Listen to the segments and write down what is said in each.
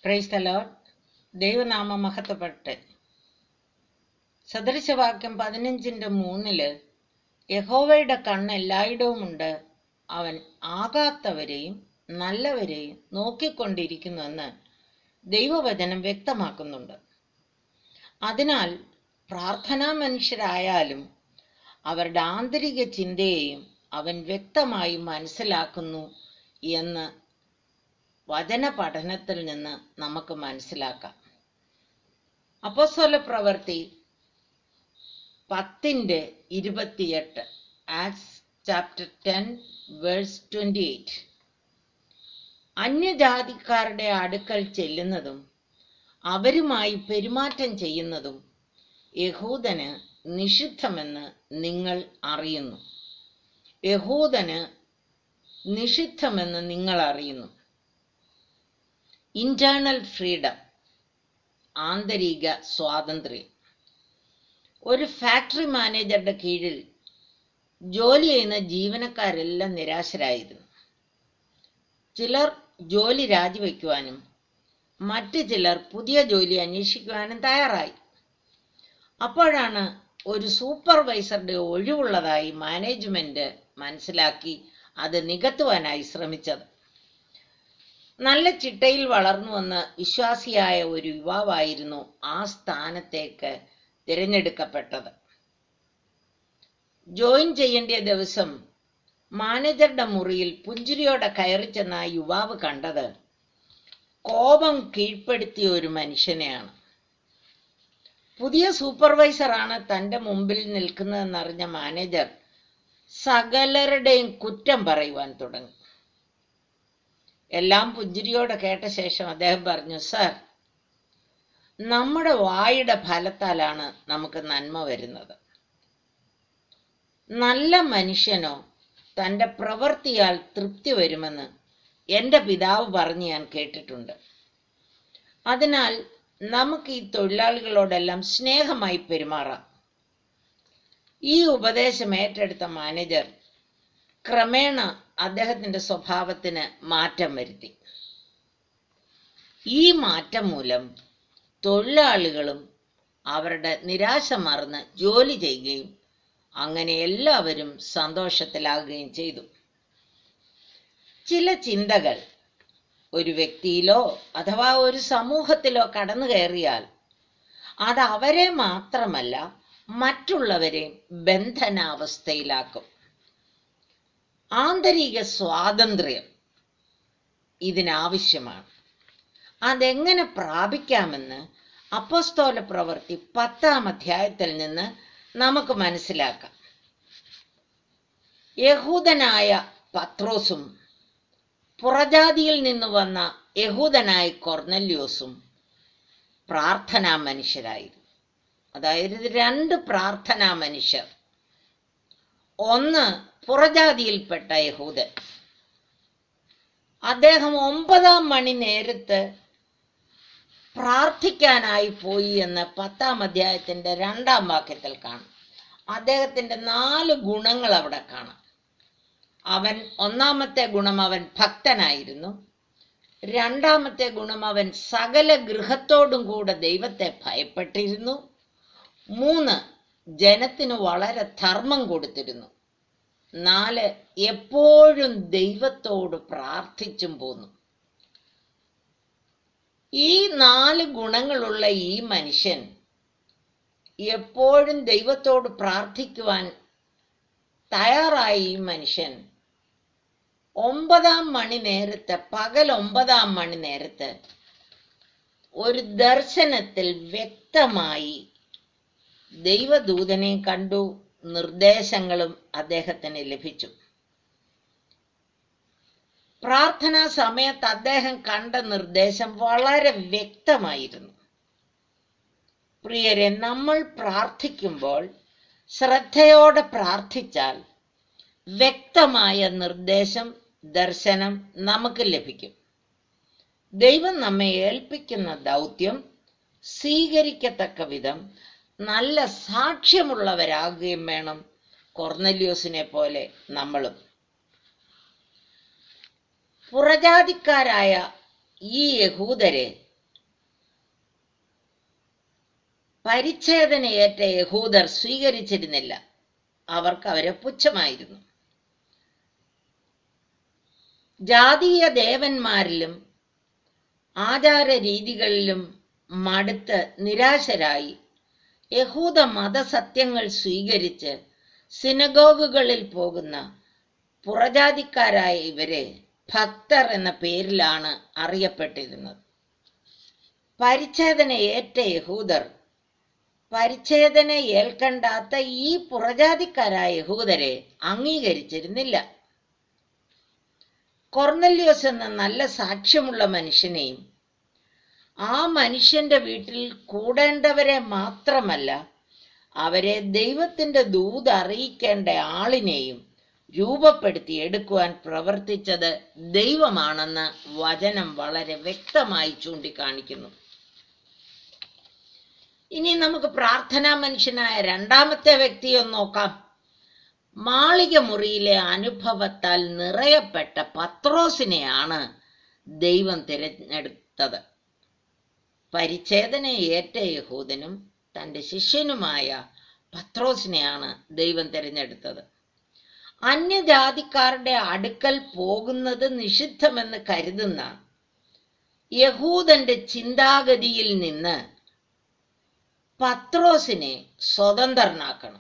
praise the Lord ദൈവനാമം മഹത്വപ്പെടട്ടെ സദൃശവാക്യം പതിനഞ്ചിന്റെ മൂന്നില് യഹോവയുടെ കണ്ണ് എല്ലായിടവുമുണ്ട് അവൻ ആകാത്തവരെയും നല്ലവരെയും നോക്കിക്കൊണ്ടിരിക്കുന്നുവെന്ന് ദൈവവചനം വ്യക്തമാക്കുന്നുണ്ട് അതിനാൽ പ്രാർത്ഥനാ മനുഷ്യരായാലും അവരുടെ ആന്തരിക ചിന്തയെയും അവൻ വ്യക്തമായി മനസ്സിലാക്കുന്നു എന്ന് വചന പഠനത്തിൽ നിന്ന് നമുക്ക് മനസ്സിലാക്കാം അപ്പോസ്തല പ്രവൃത്തി പത്തിന്റെ ഇരുപത്തിയെട്ട് Acts chapter ten verse twenty eight അന്യജാതിക്കാരുടെ അടുക്കൽ ചെല്ലുന്നതും അവരുമായി പെരുമാറ്റം ചെയ്യുന്നതും യഹൂദന് നിഷിദ്ധമെന്ന് നിങ്ങൾ അറിയുന്നു യഹൂദന് നിഷിദ്ധമെന്ന് നിങ്ങൾ അറിയുന്നു ഇന്റേണൽ ഫ്രീഡം ആന്തരിക സ്വാതന്ത്ര്യം ഒരു ഫാക്ടറി മാനേജറുടെ കീഴിൽ ജോലി ചെയ്യുന്ന ജീവനക്കാരെല്ലാം നിരാശരായിരുന്നു ചിലർ ജോലി രാജിവെക്കുവാനും മറ്റു ചിലർ പുതിയ ജോലി അന്വേഷിക്കുവാനും തയ്യാറായി അപ്പോഴാണ് ഒരു സൂപ്പർവൈസറുടെ ഒഴിവുള്ളതായി മാനേജ്മെന്റ് മനസ്സിലാക്കി അത് നികത്തുവാനായി ശ്രമിച്ചത് നല്ല ചിട്ടയിൽ വളർന്നു വന്ന് വിശ്വാസിയായ ഒരു യുവാവായിരുന്നു ആ സ്ഥാനത്തേക്ക് തിരഞ്ഞെടുക്കപ്പെട്ടത് ജോയിൻ ചെയ്യേണ്ട ദിവസം മാനേജറുടെ മുറിയിൽ പുഞ്ചിരിയോടെ കയറി ചെന്ന ആ യുവാവ് കണ്ടത് കോപം കീഴ്പ്പെടുത്തിയ ഒരു മനുഷ്യനെയാണ് പുതിയ സൂപ്പർവൈസറാണ് തൻ്റെ മുമ്പിൽ നിൽക്കുന്നതെന്നറിഞ്ഞ മാനേജർ സകലരുടെയും കുറ്റം പറയുവാൻ തുടങ്ങി എല്ലാം പുഞ്ചിരിയോടെ കേട്ട ശേഷം അദ്ദേഹം പറഞ്ഞു സർ നമ്മുടെ വായുടെ ഫലത്താലാണ് നമുക്ക് നന്മ വരുന്നത് നല്ല മനുഷ്യനോ തൻ്റെ പ്രവൃത്തിയാൽ തൃപ്തി വരുമെന്ന് എൻ്റെ പിതാവ് പറഞ്ഞ് ഞാൻ കേട്ടിട്ടുണ്ട് അതിനാൽ നമുക്ക് ഈ തൊഴിലാളികളോടെല്ലാം സ്നേഹമായി പെരുമാറാം ഈ ഉപദേശം ഏറ്റെടുത്ത മാനേജർ ക്രമേണ അദ്ദേഹത്തിന്റെ സ്വഭാവത്തിന് മാറ്റം വരുത്തി ഈ മാറ്റം മൂലം തൊഴിലാളികളും അവരുടെ നിരാശ മറന്ന് ജോലി ചെയ്യുകയും അങ്ങനെ എല്ലാവരും സന്തോഷത്തിലാകുകയും ചെയ്തു ചില ചിന്തകൾ ഒരു വ്യക്തിയിലോ അഥവാ ഒരു സമൂഹത്തിലോ കടന്നു കയറിയാൽ അത് അവരെ മാത്രമല്ല മറ്റുള്ളവരെ ബന്ധനാവസ്ഥയിലാക്കും ആന്തരിക സ്വാതന്ത്ര്യം ഇതിനാവശ്യമാണ് അതെങ്ങനെ പ്രാപിക്കാമെന്ന് അപ്പസ്തോല പ്രവൃത്തി പത്താം അധ്യായത്തിൽ നിന്ന് നമുക്ക് മനസ്സിലാക്കാം യഹൂദനായ പത്രോസും പുറജാതിയിൽ നിന്ന് വന്ന യഹൂദനായ കൊർന്നല്യോസും പ്രാർത്ഥനാ മനുഷ്യരായിരുന്നു അതായത് രണ്ട് പ്രാർത്ഥനാ മനുഷ്യർ ഒന്ന് പുറജാതിയിൽപ്പെട്ട യഹൂദൻ അദ്ദേഹം ഒമ്പതാം മണി നേരത്ത് പ്രാർത്ഥിക്കാനായി പോയി എന്ന് പത്താം അധ്യായത്തിന്റെ രണ്ടാം വാക്യത്തിൽ കാണാം അദ്ദേഹത്തിന്റെ നാല് ഗുണങ്ങൾ അവിടെ കാണാം അവൻ ഒന്നാമത്തെ ഗുണം അവൻ ഭക്തനായിരുന്നു രണ്ടാമത്തെ ഗുണം അവൻ സകല ഗൃഹത്തോടും കൂടെ ദൈവത്തെ ഭയപ്പെട്ടിരുന്നു മൂന്ന് ജനത്തിന് വളരെ ധർമ്മം കൊടുത്തിരുന്നു നാല് എപ്പോഴും ദൈവത്തോട് പ്രാർത്ഥിച്ചും പോന്നു ഈ നാല് ഗുണങ്ങളുള്ള ഈ മനുഷ്യൻ എപ്പോഴും ദൈവത്തോട് പ്രാർത്ഥിക്കുവാൻ തയ്യാറായ ഈ മനുഷ്യൻ ഒമ്പതാം മണി നേരത്ത് പകൽ ഒമ്പതാം മണി നേരത്ത് ഒരു ദർശനത്തിൽ വ്യക്തമായി ദൈവദൂതനെ കണ്ടു നിർദ്ദേശങ്ങളും അദ്ദേഹത്തിന് ലഭിച്ചു പ്രാർത്ഥനാ സമയത്ത് അദ്ദേഹം കണ്ട നിർദ്ദേശം വളരെ വ്യക്തമായിരുന്നു പ്രിയരെ നമ്മൾ പ്രാർത്ഥിക്കുമ്പോൾ ശ്രദ്ധയോടെ പ്രാർത്ഥിച്ചാൽ വ്യക്തമായ നിർദ്ദേശം ദർശനം നമുക്ക് ലഭിക്കും ദൈവം നമ്മെ ഏൽപ്പിക്കുന്ന ദൗത്യം സ്വീകരിക്കത്തക്ക വിധം നല്ല സാക്ഷ്യമുള്ളവരാകുകയും വേണം കൊർന്നല്യോസിനെ പോലെ നമ്മളും പുറജാതിക്കാരായ ഈ യഹൂദരെ പരിച്ഛേദനയേറ്റ യഹൂദർ സ്വീകരിച്ചിരുന്നില്ല അവർക്ക് അവരെ പുച്ഛമായിരുന്നു ജാതീയ ദേവന്മാരിലും ആചാര രീതികളിലും മടുത്ത് നിരാശരായി യഹൂദ മതസത്യങ്ങൾ സ്വീകരിച്ച് സിനഗോഗുകളിൽ പോകുന്ന പുറജാതിക്കാരായ ഇവരെ ഭക്തർ എന്ന പേരിലാണ് അറിയപ്പെട്ടിരുന്നത് പരിച്ഛേദന ഏറ്റ യഹൂദർ പരിച്ഛേദന ഏൽക്കണ്ടാത്ത ഈ പുറജാതിക്കാരായ യഹൂദരെ അംഗീകരിച്ചിരുന്നില്ല കൊർന്നല്യോസ് എന്ന നല്ല സാക്ഷ്യമുള്ള മനുഷ്യനെയും ആ മനുഷ്യന്റെ വീട്ടിൽ കൂടേണ്ടവരെ മാത്രമല്ല അവരെ ദൈവത്തിന്റെ ദൂത് അറിയിക്കേണ്ട ആളിനെയും രൂപപ്പെടുത്തി എടുക്കുവാൻ പ്രവർത്തിച്ചത് ദൈവമാണെന്ന് വചനം വളരെ വ്യക്തമായി ചൂണ്ടിക്കാണിക്കുന്നു ഇനി നമുക്ക് പ്രാർത്ഥനാ മനുഷ്യനായ രണ്ടാമത്തെ വ്യക്തിയെ ഒന്ന് നോക്കാം മാളിക മുറിയിലെ അനുഭവത്താൽ നിറയപ്പെട്ട പത്രോസിനെയാണ് ദൈവം തിരഞ്ഞെടുത്തത് പരിച്ഛേദന ഏറ്റ യഹൂദനും തന്റെ ശിഷ്യനുമായ പത്രോസിനെയാണ് ദൈവം തിരഞ്ഞെടുത്തത് അന്യജാതിക്കാരുടെ അടുക്കൽ പോകുന്നത് നിഷിദ്ധമെന്ന് കരുതുന്ന യഹൂദന്റെ ചിന്താഗതിയിൽ നിന്ന് പത്രോസിനെ സ്വതന്ത്രനാക്കണം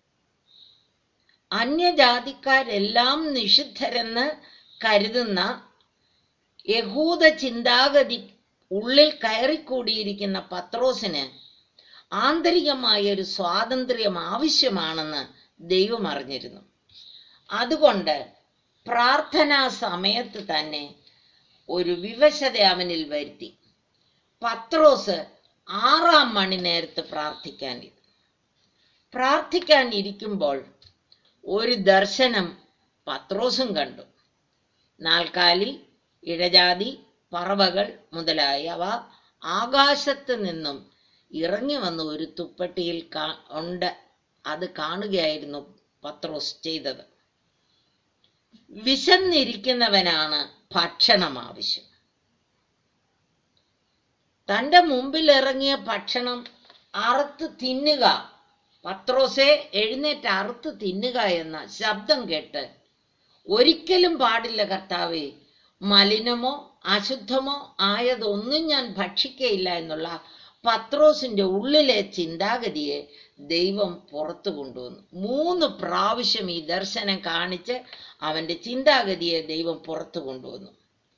അന്യജാതിക്കാരെല്ലാം നിഷിദ്ധരെന്ന് കരുതുന്ന യഹൂദ ചിന്താഗതി ഉള്ളിൽ കയറിക്കൂടിയിരിക്കുന്ന പത്രോസിന് ആന്തരികമായ ഒരു സ്വാതന്ത്ര്യം ആവശ്യമാണെന്ന് ദൈവം അറിഞ്ഞിരുന്നു അതുകൊണ്ട് പ്രാർത്ഥനാ സമയത്ത് തന്നെ ഒരു വിവശത അവനിൽ വരുത്തി പത്രോസ് ആറാം മണി നേരത്ത് പ്രാർത്ഥിക്കാൻ പ്രാർത്ഥിക്കാൻ ഇരിക്കുമ്പോൾ ഒരു ദർശനം പത്രോസും കണ്ടു നാൽക്കാലി ഇഴജാതി പറവകൾ മുതലായവ ആകാശത്ത് നിന്നും ഇറങ്ങി വന്ന ഒരു തുപ്പട്ടിയിൽ കാ ഉണ്ട് അത് കാണുകയായിരുന്നു പത്രോസ് ചെയ്തത് വിശന്നിരിക്കുന്നവനാണ് ഭക്ഷണം ആവശ്യം തന്റെ മുമ്പിൽ ഇറങ്ങിയ ഭക്ഷണം അറുത്ത് തിന്നുക പത്രോസെ എഴുന്നേറ്റ് അറുത്ത് തിന്നുക എന്ന ശബ്ദം കേട്ട് ഒരിക്കലും പാടില്ല കർത്താവേ മലിനമോ അശുദ്ധമോ ആയതൊന്നും ഞാൻ ഭക്ഷിക്കയില്ല എന്നുള്ള പത്രോസിന്റെ ഉള്ളിലെ ചിന്താഗതിയെ ദൈവം പുറത്തു കൊണ്ടുവന്നു മൂന്ന് പ്രാവശ്യം ഈ ദർശനം കാണിച്ച് അവന്റെ ചിന്താഗതിയെ ദൈവം പുറത്തു കൊണ്ടുവന്നു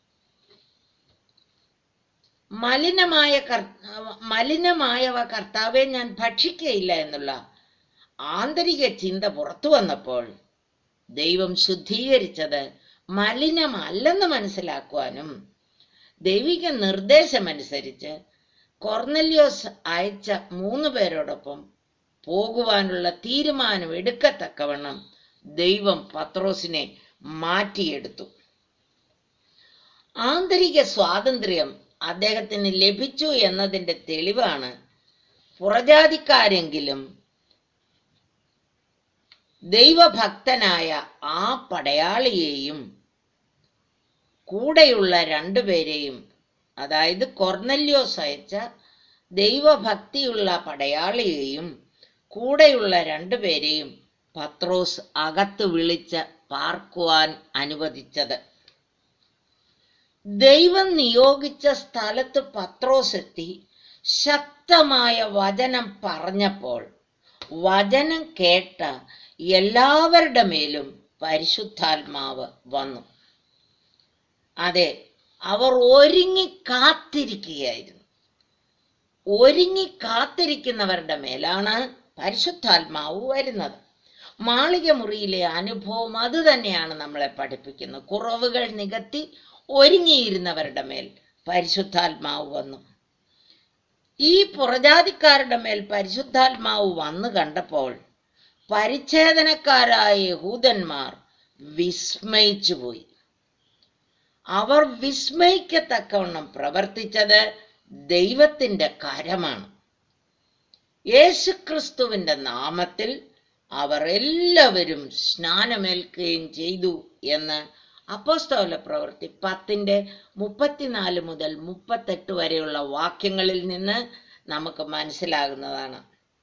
മലിനമായ കർ മലിനമായവ കർത്താവെ ഞാൻ ഭക്ഷിക്കയില്ല എന്നുള്ള ആന്തരിക ചിന്ത പുറത്തു വന്നപ്പോൾ ദൈവം ശുദ്ധീകരിച്ചത് മലിനമല്ലെന്ന് മനസ്സിലാക്കുവാനും ദൈവിക നിർദ്ദേശമനുസരിച്ച് കൊർന്നല്യോസ് അയച്ച മൂന്ന് പേരോടൊപ്പം പോകുവാനുള്ള തീരുമാനം എടുക്കത്തക്കവണ്ണം ദൈവം പത്രോസിനെ മാറ്റിയെടുത്തു ആന്തരിക സ്വാതന്ത്ര്യം അദ്ദേഹത്തിന് ലഭിച്ചു എന്നതിന്റെ തെളിവാണ് പുറജാതിക്കാരെങ്കിലും ദൈവഭക്തനായ ആ പടയാളിയെയും കൂടെയുള്ള രണ്ടുപേരെയും അതായത് കൊർന്നല്യോസ് അയച്ച ദൈവഭക്തിയുള്ള പടയാളിയെയും കൂടെയുള്ള രണ്ടുപേരെയും പത്രോസ് അകത്ത് വിളിച്ച് പാർക്കുവാൻ അനുവദിച്ചത് ദൈവം നിയോഗിച്ച സ്ഥലത്ത് പത്രോസ് എത്തി ശക്തമായ വചനം പറഞ്ഞപ്പോൾ വചനം കേട്ട എല്ലാവരുടെ മേലും പരിശുദ്ധാത്മാവ് വന്നു അതെ അവർ ഒരുങ്ങി കാത്തിരിക്കുകയായിരുന്നു ഒരുങ്ങി കാത്തിരിക്കുന്നവരുടെ മേലാണ് പരിശുദ്ധാത്മാവ് വരുന്നത് മാളിക മുറിയിലെ അനുഭവം അത് തന്നെയാണ് നമ്മളെ പഠിപ്പിക്കുന്നത് കുറവുകൾ നികത്തി ഒരുങ്ങിയിരുന്നവരുടെ മേൽ പരിശുദ്ധാത്മാവ് വന്നു ഈ പുറജാതിക്കാരുടെ മേൽ പരിശുദ്ധാത്മാവ് വന്നു കണ്ടപ്പോൾ പരിച്ഛേദനക്കാരായ യഹൂദന്മാർ വിസ്മയിച്ചു പോയി അവർ വിസ്മയിക്കത്തക്കവണ്ണം പ്രവർത്തിച്ചത് ദൈവത്തിന്റെ കരമാണ് യേശുക്രിസ്തുവിന്റെ നാമത്തിൽ അവർ എല്ലാവരും സ്നാനമേൽക്കുകയും ചെയ്തു എന്ന് അപ്പോസ്തോല പ്രവൃത്തി പത്തിന്റെ മുപ്പത്തിനാല് മുതൽ മുപ്പത്തെട്ട് വരെയുള്ള വാക്യങ്ങളിൽ നിന്ന് നമുക്ക് മനസ്സിലാകുന്നതാണ്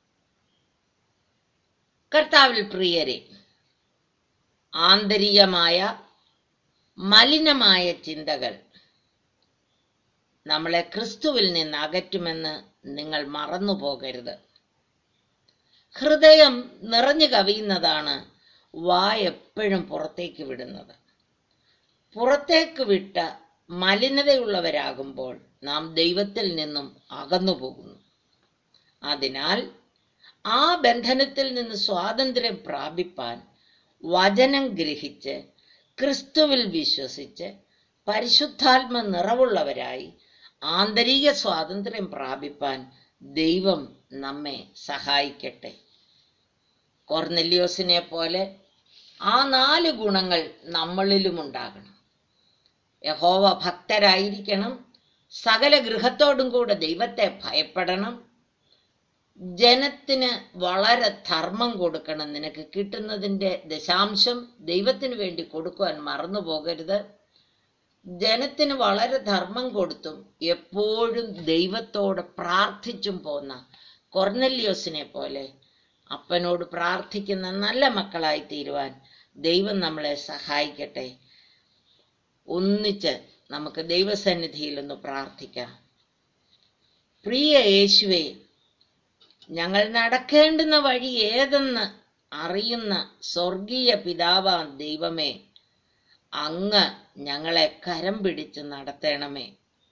കർത്താവിൽ പ്രിയരെ ആന്തരികമായ മലിനമായ ചിന്തകൾ നമ്മളെ ക്രിസ്തുവിൽ നിന്ന് അകറ്റുമെന്ന് നിങ്ങൾ മറന്നു പോകരുത് ഹൃദയം നിറഞ്ഞു കവിയുന്നതാണ് വായ എപ്പോഴും പുറത്തേക്ക് വിടുന്നത് പുറത്തേക്ക് വിട്ട മലിനതയുള്ളവരാകുമ്പോൾ നാം ദൈവത്തിൽ നിന്നും അകന്നു പോകുന്നു അതിനാൽ ആ ബന്ധനത്തിൽ നിന്ന് സ്വാതന്ത്ര്യം പ്രാപിപ്പാൻ വചനം ഗ്രഹിച്ച് ക്രിസ്തുവിൽ വിശ്വസിച്ച് പരിശുദ്ധാത്മ നിറവുള്ളവരായി ആന്തരിക സ്വാതന്ത്ര്യം പ്രാപിപ്പാൻ ദൈവം നമ്മെ സഹായിക്കട്ടെ കൊർനെല്യോസിനെ പോലെ ആ നാല് ഗുണങ്ങൾ നമ്മളിലും ഉണ്ടാകണം യഹോവ ഭക്തരായിരിക്കണം സകല ഗൃഹത്തോടും കൂടെ ദൈവത്തെ ഭയപ്പെടണം ജനത്തിന് വളരെ ധർമ്മം കൊടുക്കണം നിനക്ക് കിട്ടുന്നതിൻ്റെ ദശാംശം ദൈവത്തിന് വേണ്ടി കൊടുക്കുവാൻ മറന്നു പോകരുത് ജനത്തിന് വളരെ ധർമ്മം കൊടുത്തും എപ്പോഴും ദൈവത്തോട് പ്രാർത്ഥിച്ചും പോന്ന കൊർനെല്യോസിനെ പോലെ അപ്പനോട് പ്രാർത്ഥിക്കുന്ന നല്ല മക്കളായി തീരുവാൻ ദൈവം നമ്മളെ സഹായിക്കട്ടെ ഒന്നിച്ച് നമുക്ക് ദൈവസന്നിധിയിൽ ഒന്ന് പ്രാർത്ഥിക്കാം പ്രിയ യേശുവേ ഞങ്ങൾ നടക്കേണ്ടുന്ന വഴി ഏതെന്ന് അറിയുന്ന സ്വർഗീയ പിതാവാം ദൈവമേ അങ്ങ് ഞങ്ങളെ കരം പിടിച്ച് നടത്തണമേ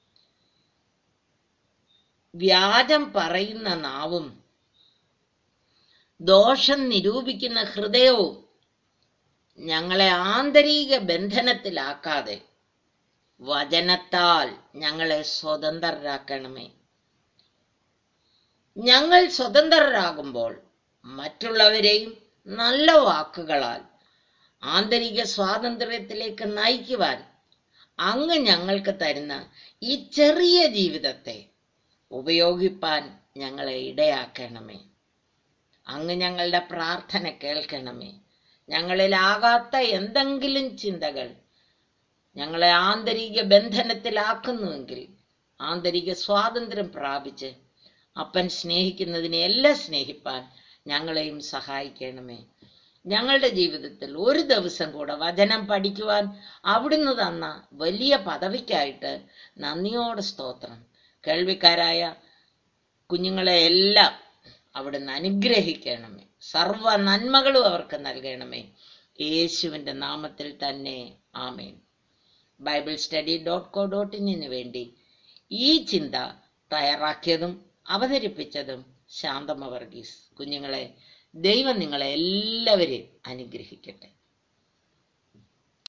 വ്യാജം പറയുന്ന നാവും ദോഷം നിരൂപിക്കുന്ന ഹൃദയവും ഞങ്ങളെ ആന്തരിക ബന്ധനത്തിലാക്കാതെ വചനത്താൽ ഞങ്ങളെ സ്വതന്ത്രരാക്കണമേ ഞങ്ങൾ സ്വതന്ത്രരാകുമ്പോൾ മറ്റുള്ളവരെയും നല്ല വാക്കുകളാൽ ആന്തരിക സ്വാതന്ത്ര്യത്തിലേക്ക് നയിക്കുവാൻ അങ്ങ് ഞങ്ങൾക്ക് തരുന്ന ഈ ചെറിയ ജീവിതത്തെ ഉപയോഗിപ്പാൻ ഞങ്ങളെ ഇടയാക്കണമേ അങ്ങ് ഞങ്ങളുടെ പ്രാർത്ഥന കേൾക്കണമേ ഞങ്ങളിലാകാത്ത എന്തെങ്കിലും ചിന്തകൾ ഞങ്ങളെ ആന്തരിക ബന്ധനത്തിലാക്കുന്നുവെങ്കിൽ ആന്തരിക സ്വാതന്ത്ര്യം പ്രാപിച്ച് അപ്പൻ സ്നേഹിക്കുന്നതിനെ എല്ലാം സ്നേഹിപ്പാൻ ഞങ്ങളെയും സഹായിക്കണമേ ഞങ്ങളുടെ ജീവിതത്തിൽ ഒരു ദിവസം കൂടെ വചനം പഠിക്കുവാൻ അവിടുന്ന് തന്ന വലിയ പദവിക്കായിട്ട് നന്ദിയോടെ സ്തോത്രം കേൾവിക്കാരായ കുഞ്ഞുങ്ങളെ എല്ലാം അവിടുന്ന് അനുഗ്രഹിക്കണമേ സർവ നന്മകളും അവർക്ക് നൽകണമേ യേശുവിൻ്റെ നാമത്തിൽ തന്നെ ആമേൻ Bible study dot co dot ഇന്നിന് വേണ്ടി ഈ ചിന്ത തയ്യാറാക്കിയതും അവതരിപ്പിച്ചതും ശാന്തമ വർഗീസ് കുഞ്ഞുങ്ങളെ ദൈവം നിങ്ങളെ എല്ലാവരെയും അനുഗ്രഹിക്കട്ടെ